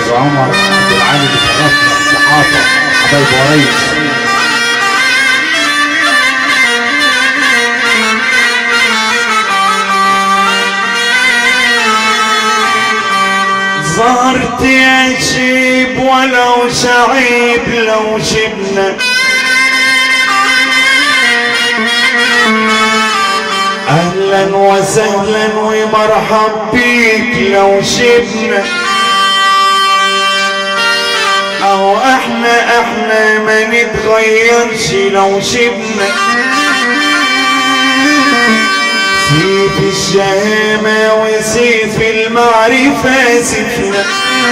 استاذ عمر عبد العالي بشرفنا الصحافه حبايب وريس ظهرت يا شيب ولو شعيب لو شبنا اهلا وسهلا ومرحب بيك لو شبنا او احنا احنا ما نتغيرش لو شبنا سيف الشهامة وسيف المعرفة سفنا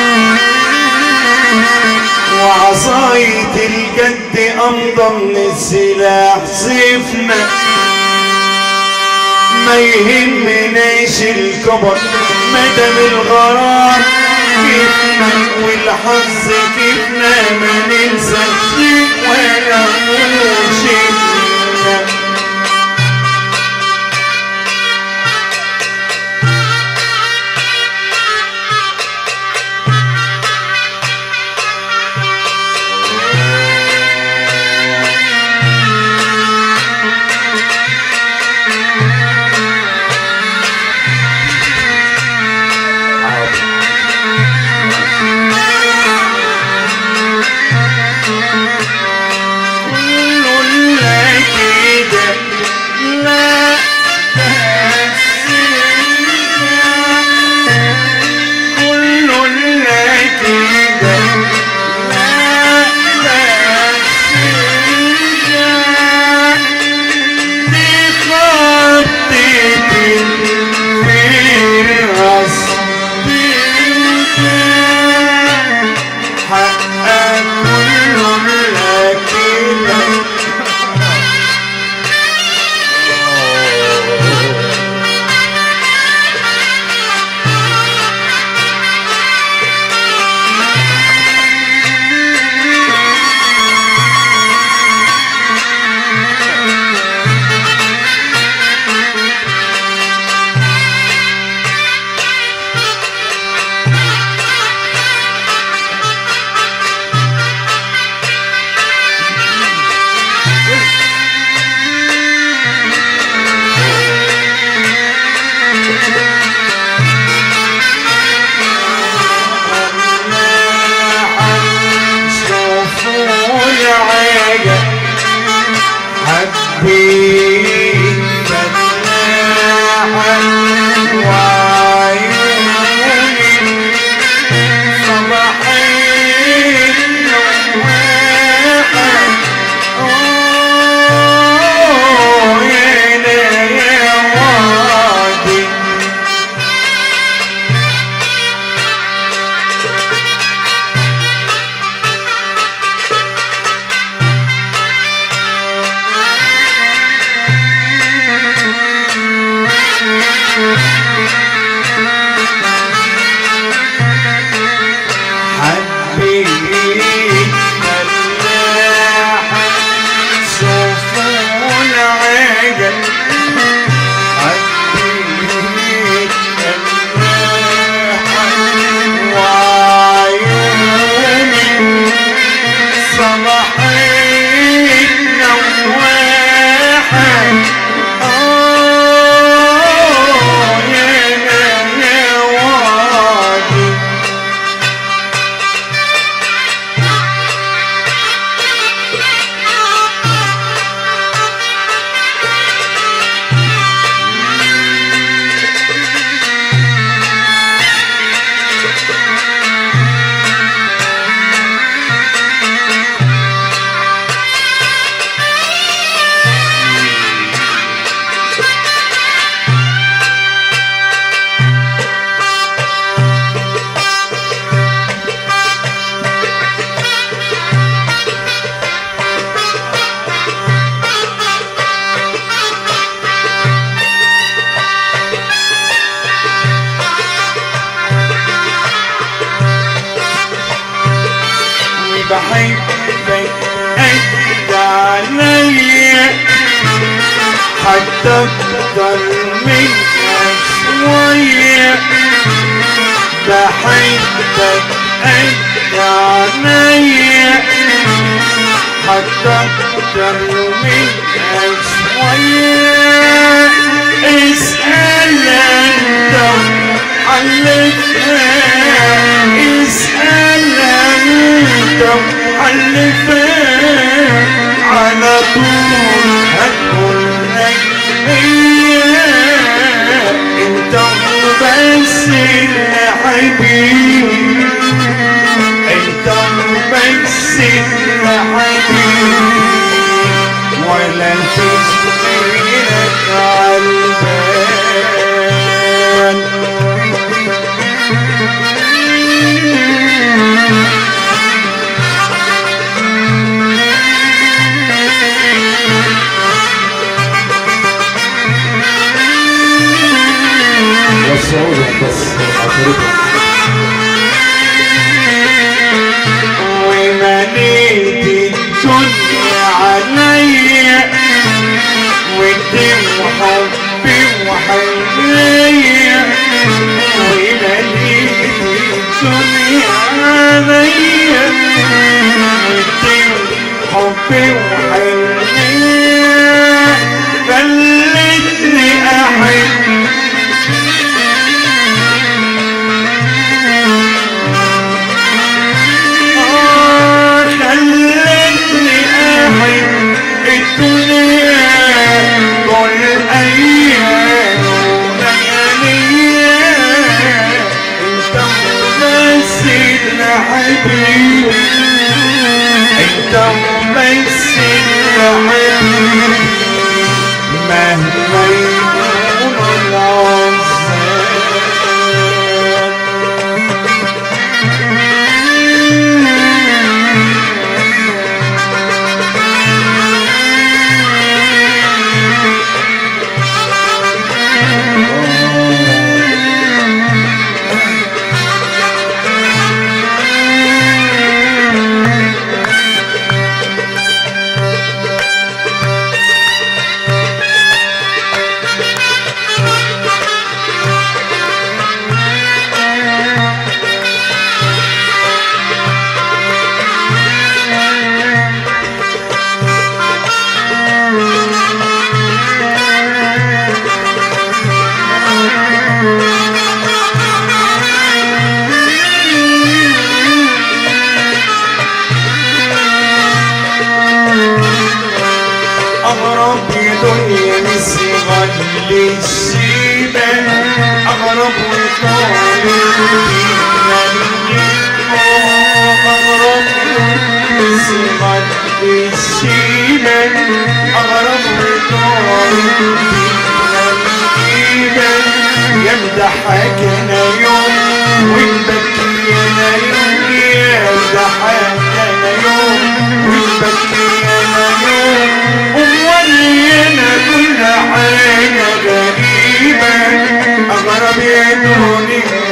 وعصاية الجد أمضى من السلاح سيفنا ما يهمناش الكبر مدام الغرام كيفنا والحظ كيفنا ما ننسى شيء ولا شيء كل لا كده لا كل لا كده لا دي خطتي في الراس حقك كل لا كده شوفوا العيا حبيت فتاحا وعيوني صباحين نواحا أوه يا يا وادي حبيت ملاحة شوفوا العجل حبيت ملاحة وعيوني صباحين نواحة آه يا يا وادي بحبك قد عليا حتى اكتر منها شوية بحبك عينيا حتى ترمي شوية اسأل انت حلفها اسأل انت حلفها على طول هتقول لك هي انت بس اللي حبيبي انت بس اللي حبيبي ولا فيش غيرك عالبال والصعود بس اخرتها ومليت الدنيا عليا ودم وحبي وحنية ومليت الدنيا عليا ودم حبي وحنية خلتني أحب آه، خلتني أحب الدنيا طول أيام ولياليها أنت بس اللي حبيبي أنت بس اللي حبيبي مهما يكونوا العذاب أغرب دنيا نسيغة للشيبة أغرب وطالب فينا أغرب نسيغة للشيبة أغرب وطالب فينا الجيبة يمدحك أنا يوم ويبكي أنا يوم يمدحك أنا يوم ويبكي أنا يوم ومولينا كل حاجة غريبة أغرب يا دنيا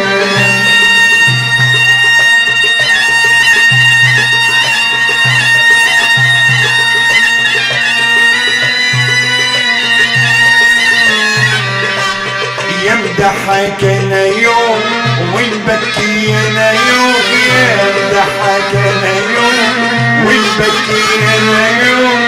يمدحك انا يوم ويبكي انا يوم يمدحك انا يوم ويبكي انا يوم